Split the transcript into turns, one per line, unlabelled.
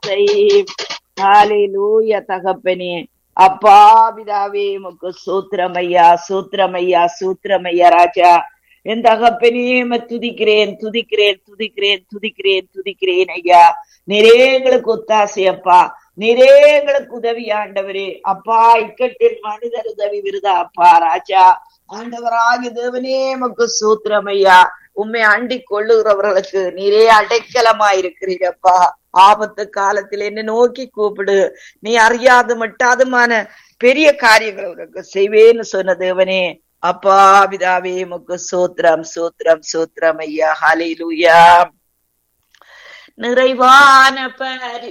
ஆசை ஹalleluya தகப்பனே அப்பா பிதாவே உமக்கு சூத்திரமையா சூத்திரமையா சூத்திரமையா ராஜா என் தகப்பனே உம்மை துதிக்கிறேன் துதிக்கிறேன் துதிக்கிறேன் துதிக்கிறேன் துதிக்கிறேன் ஐயா நிறைய எங்களுக்கு ஒத்தாசை அப்பா நிறைய எங்களுக்கு உதவி ஆண்டவரே அப்பா இக்கட்டில் மனிதர் உதவி விருதா அப்பா ராஜா ஆண்டவராகி தேவனே உமக்கு சூத்திரம் ஐயா உண்மை அண்டிக் கொள்ளுகிறவர்களுக்கு நீரே அடைக்கலமா இருக்கிறீரப்பா ஆபத்து காலத்தில் என்ன நோக்கி கூப்பிடு நீ அறியாது மட்டாதுமான பெரிய காரியங்கள் உனக்கு செய்வேன்னு சொன்ன தேவனே அப்பா பிதாவே உமக்கு சூத்திரம் சூத்திரம் சூத்திரம் ஐயா ஹalleluya நிறைவான பரி